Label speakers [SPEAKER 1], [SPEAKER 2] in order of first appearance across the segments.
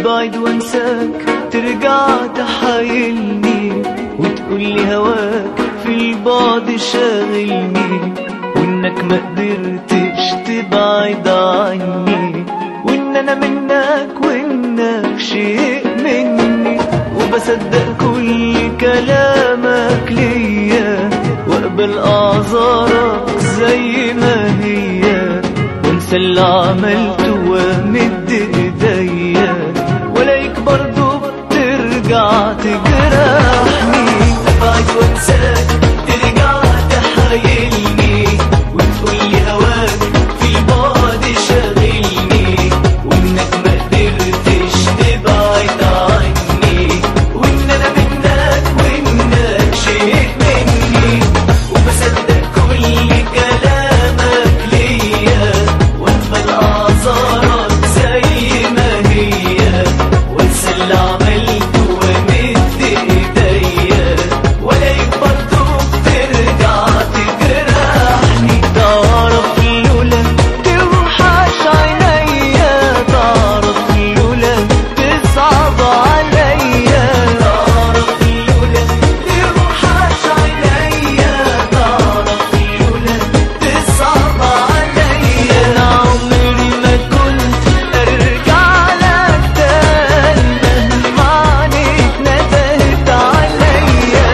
[SPEAKER 1] ابعد وانساك ترجع تحايلني وتقولي هواك في البعد شاغلني وانك ما قدرتش تبعد عني وان انا منك وانك شيء مني وبصدق كل كلامك ليا واقبل اعذارك زي ما هي وانسى اللي عملته وامد ايديا ولايك برضو بترجع تجرحني ابعد وانساك ترجع تحايلني وتقولي هواك في البعد شاغلني وانك ما قدرتش تبعد عني وان انا منك وانك شيء مني وبصدق كل كلامك ليا واقبل اعذارك زي ما هي وانسى اللي عملته وامد ايديا ولاقيك برضه بترجع تجرحني تعرف لولا توحش عينيا تعرف لولا تصعب عليا تعرف لولا توحش عينيا تعرف لولا تصعب عليا انا عمري ما كنت ارجع لك تاني مهما عنيك ندهت عليا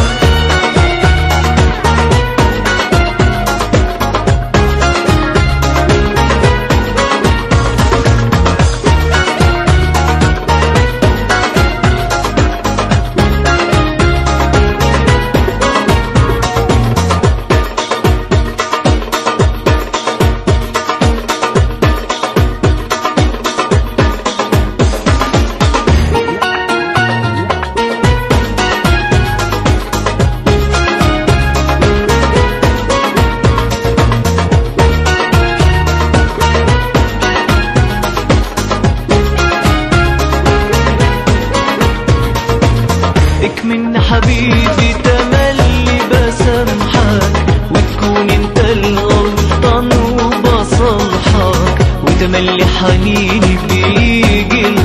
[SPEAKER 1] اكمن حبيبي تملي بسامحك وتكون انت الغلطان وبصالحك وتملي حنيني بيجي